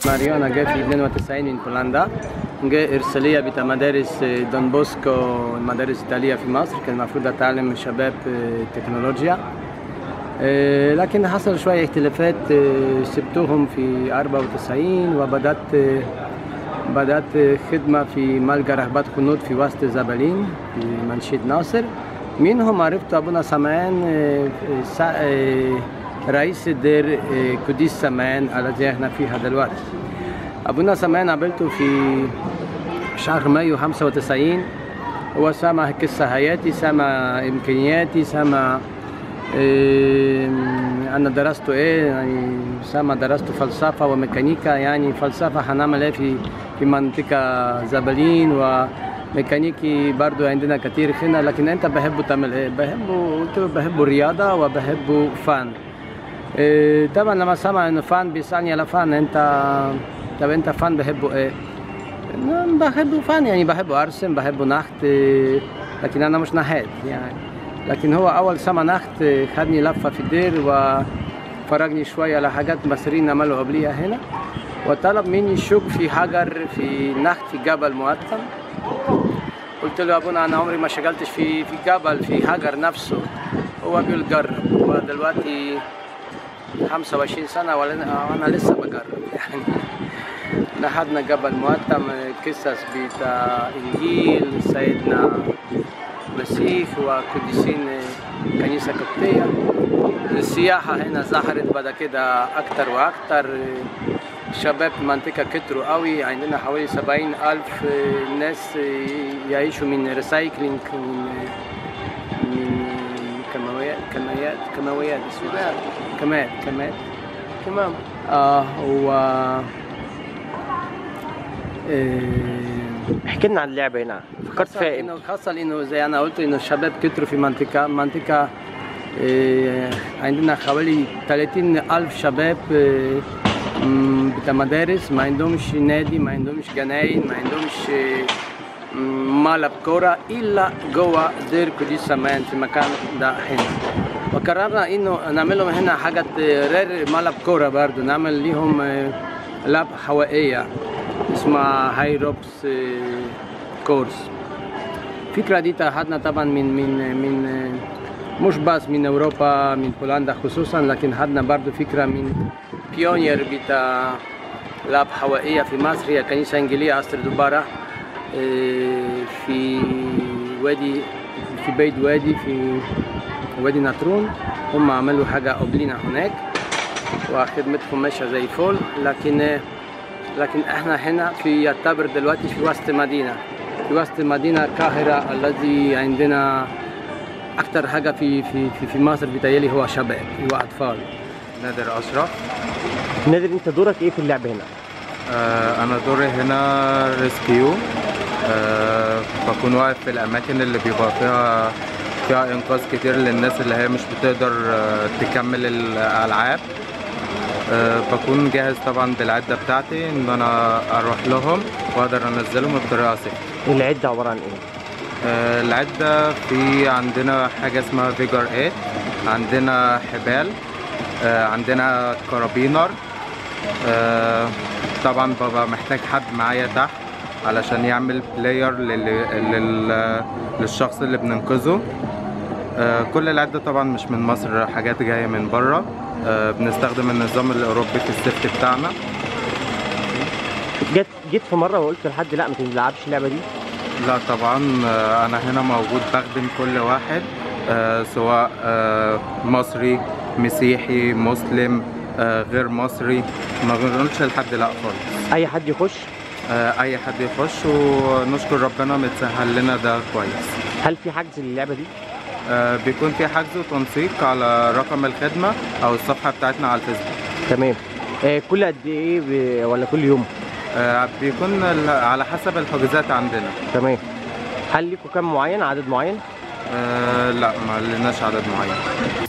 ماريو انا جاي في 92 من بولندا جاي ارساليه بتاع مدارس دون بوسكو المدارس الايطاليه في مصر كان المفروض اتعلم شباب تكنولوجيا آه، لكن حصل شويه اختلافات آه، سبتهم في 94 وبدات آه، بدات خدمه في ملجا رهبات خنود في وسط زبالين في منشيد ناصر منهم عرفت ابونا سمان آه، سا- آه، رئيس دير آه، قديس سمان الذي احنا فيها دلوقتي ابونا سمان قابلته في شهر مايو 95 هو سمع قصة حياتي سمع إمكانياتي سمع إيه أنا درست إيه يعني سمع درست فلسفة وميكانيكا يعني فلسفة هنعمل إيه في في منطقة زبالين وميكانيكي برضو عندنا كتير هنا لكن أنت بحبه تعمل إيه؟ بحبه قلت له بحبه رياضة وبحبه فن إيه طبعا لما سمع إنه فن بيسألني على فن أنت طب أنت فن بحبه إيه؟ نعم، بحبه فن يعني بحبه ارسم بحبه نحت إيه، لكن انا مش نحات يعني لكن هو اول سما نحت إيه، خدني لفه في الدير وفرجني شويه على حاجات مصريين عملوا قبليها هنا وطلب مني شغل في حجر في نحت في جبل مقطم قلت له يا ابونا انا عمري ما شغلتش في في جبل في حجر نفسه هو بيقول جرب هو دلوقتي 25 سنه ولا انا لسه بجرب يعني نحدنا جبل مقطم قصص بتاع انجيل سيدنا مسيح وقديسين كنيسة قبطية السياحة هنا ظهرت بعد كده أكتر وأكتر شباب المنطقة كتروا قوي عندنا حوالي سبعين ألف ناس يعيشوا من ريسايكلينج من من كيماويات كيماويات كيماويات اسمها كماد كماد كمام اه و إيه احكي لنا عن اللعبه هنا فكرت خاصة فيها ايه انه خاصة انه زي انا قلت انه الشباب كتروا في منطقة منطقة إيه عندنا حوالي 30 ألف شباب إيه مم، بتاع مدارس ما عندهمش نادي ما عندهمش جناين ما عندهمش إيه، مم، ملعب كورة إلا جوه دير قديس سمان في مكان ده هنا وقررنا انه نعمل لهم هنا حاجة غير ملعب كورة برضه نعمل ليهم إيه، لعب هوائية اسمها هاي روبس إيه، كورس الفكرة دي أخذنا طبعا من من من مش بس من أوروبا من بولندا خصوصا لكن أخذنا برضو فكرة من بيونير بتاع لاب هوائية في مصر هي كنيسة إنجيلية أستر دوبارة إيه، في وادي في بيت وادي في وادي نطرون هم عملوا حاجة قبلنا هناك وخدمتهم ماشية زي الفل لكن لكن احنا هنا في يعتبر دلوقتي في وسط مدينة في وسط مدينة القاهرة الذي عندنا أكتر حاجة في في في, في مصر بتهيألي هو شباب هو أطفال نادر أشرف نادر انت دورك ايه في اللعبه هنا آه، أنا دوري هنا ريسكيو آه، بكون واقف في الأماكن اللي بيبقى فيها فيها إنقاذ كتير للناس اللي هي مش بتقدر آه، تكمل الألعاب آه، بكون جاهز طبعا بالعدة بتاعتي إن أنا أروح لهم وأقدر أنزلهم بطريقة سهلة العده عباره عن ايه آه، العدة في عندنا حاجة اسمها فيجر 8 عندنا حبال آه، عندنا كارابينر آه، طبعا ببقى محتاج حد معايا تحت علشان يعمل بلاير للشخص اللي بننقذه آه، كل العدة طبعا مش من مصر حاجات جاية من بره آه، بنستخدم النظام الأوروبي في السيفتي بتاعنا جيت جيت في مره وقلت لحد لا ما تلعبش اللعبه دي لا طبعا آه، انا هنا موجود بخدم كل واحد آه، سواء آه، مصري مسيحي مسلم آه، غير مصري ما بنقولش لحد لا خالص اي حد يخش آه، اي حد يخش ونشكر ربنا متسهل لنا ده كويس هل في حجز للعبه دي آه، بيكون في حجز وتنسيق على رقم الخدمة او الصفحة بتاعتنا على الفيسبوك تمام آه كل قد ايه ب... ولا كل يوم آه، بيكون ال- على حسب الحجوزات عندنا تمام هل ليكوا كم معين عدد معين آه، لا ما لناش عدد معين